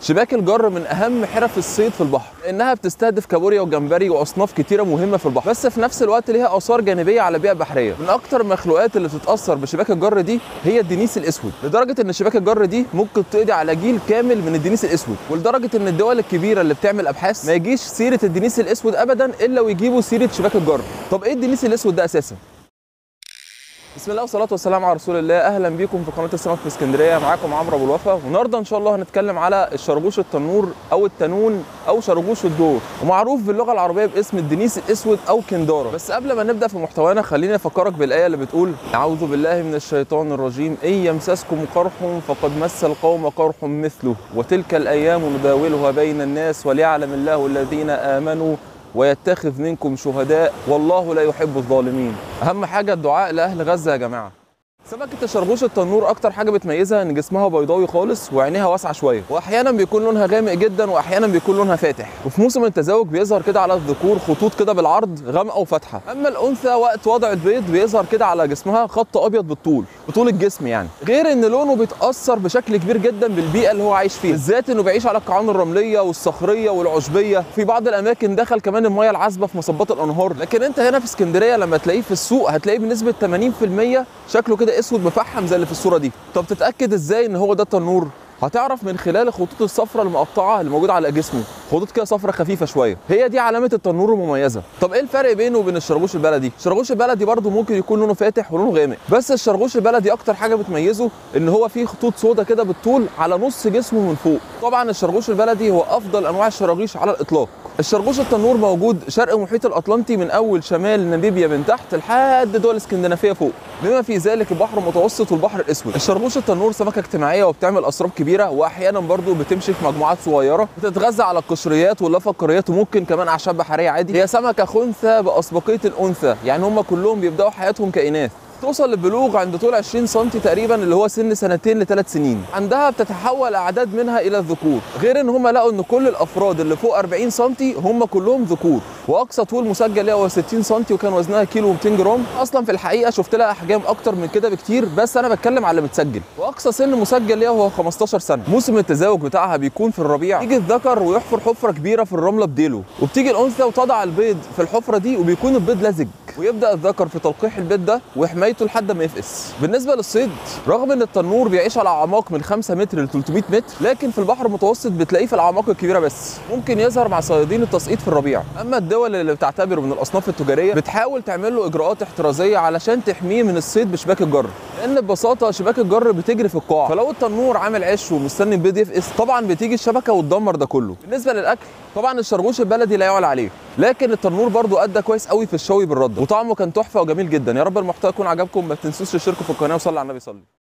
شباك الجر من اهم حرف الصيد في البحر لانها بتستهدف كابوريا وجمبري واصناف كتيره مهمه في البحر بس في نفس الوقت ليها اثار جانبيه على البيئه البحريه من اكتر المخلوقات اللي بتتاثر بشباك الجر دي هي الدنيس الاسود لدرجه ان شباك الجر دي ممكن تقضي على جيل كامل من الدنيس الاسود ولدرجه ان الدول الكبيره اللي بتعمل ابحاث ما يجيش سيره الدنيس الاسود ابدا الا ويجيبوا سيره شباك الجر طب ايه الدنيس الاسود ده اساسا بسم الله والصلاه والسلام على رسول الله اهلا بيكم في قناه السمك في اسكندريه معاكم عمرو ابو الوفا والنهارده ان شاء الله هنتكلم على الشربوش التنور او التنون او شربوش الدور ومعروف باللغه العربيه باسم الدنيس الاسود او كنداره بس قبل ما نبدا في محتوانا خليني افكرك بالايه اللي بتقول اعوذ بالله من الشيطان الرجيم ان يمسسكم قرح فقد مس القوم قرح مثله وتلك الايام نداولها بين الناس وليعلم الله الذين امنوا ويتخذ منكم شهداء والله لا يحب الظالمين اهم حاجه الدعاء لاهل غزه يا جماعه سمكة الشربوش التنور أكتر حاجة بتميزها إن جسمها بيضاوي خالص وعينيها واسعة شوية، وأحيانا بيكون لونها غامق جدا وأحيانا بيكون لونها فاتح، وفي موسم التزاوج بيظهر كده على الذكور خطوط كده بالعرض غامقة وفاتحة، أما الأنثى وقت وضع البيض بيظهر كده على جسمها خط أبيض بالطول، بطول الجسم يعني، غير إن لونه بيتأثر بشكل كبير جدا بالبيئة اللي هو عايش فيها، بالذات إنه بيعيش على القاعان الرملية والصخرية والعشبية، في بعض الأماكن دخل كمان المية العذبة في مصبات الأنهار، لكن أنت هنا في اسكندرية لما تلاقيه في السوق هتلاقيه بنسبة 80% شكله كده أسود مفحم زي اللي في الصوره دي طب تتاكد ازاي ان هو ده التنور هتعرف من خلال الخطوط الصفراء المقطعه اللي موجوده على جسمه خطوط كده صفراء خفيفه شويه هي دي علامه التنور المميزه طب ايه الفرق بينه وبين الشرغوش البلدي الشرغوش البلدي برده ممكن يكون لونه فاتح ولونه غامق بس الشرغوش البلدي اكتر حاجه بتميزه ان هو فيه خطوط سودا كده بالطول على نص جسمه من فوق طبعا الشرغوش البلدي هو افضل انواع الشراغيش على الاطلاق الشرغوش التنور موجود شرق المحيط الاطلنطي من اول شمال ناميبيا من تحت لحد دول اسكندنافيه فوق بما في ذلك البحر المتوسط والبحر الاسود الشرغوش التنور سمكه اجتماعيه وبتعمل اسراب كبيره واحيانا برضو بتمشي في مجموعات صغيره بتتغذى على القشريات واللافقريات وممكن كمان اعشاب بحريه عادي هي سمكه خنثى باسبقيه الانثى يعني هم كلهم بيبداوا حياتهم كاناث توصل للبلوغ عند طول 20 سم تقريبا اللي هو سن سنتين لثلاث سنين عندها بتتحول اعداد منها الى الذكور غير ان هم لقوا ان كل الافراد اللي فوق 40 سم هم كلهم ذكور واقصى طول مسجل ليها هو 60 سم وكان وزنها كيلو 200 جرام اصلا في الحقيقه شفت لها احجام اكتر من كده بكتير بس انا بتكلم على اللي متسجل واقصى سن مسجل ليها هو 15 سنه موسم التزاوج بتاعها بيكون في الربيع يجي الذكر ويحفر حفره كبيره في الرمله بديله وبتيجي الانثى وتضع البيض في الحفره دي وبيكون البيض لزج ويبدا الذكر في تلقيح البيض ده وحمايته لحد ما يفقس بالنسبه للصيد رغم ان التنور بيعيش على اعماق من 5 متر ل 300 متر لكن في البحر المتوسط بتلاقيه في الاعماق الكبيره بس ممكن يظهر مع صيادين التسقيط في الربيع اما الدول اللي بتعتبره من الاصناف التجاريه بتحاول تعمل له اجراءات احترازيه علشان تحميه من الصيد بشباك الجر لان ببساطه شباك الجر بتجري في القاع فلو التنور عامل عش ومستني البيض يفقس طبعا بتيجي الشبكه وتدمر ده كله بالنسبه للاكل طبعا الشربوش البلدي لا يعلى عليه لكن التنور برضو ادى كويس قوي في الشوي بالرد وطعمه كان تحفه وجميل جدا يا رب المحتوى يكون عجبكم ما تنسوش تشتركوا في القناه وصلوا على النبي صلي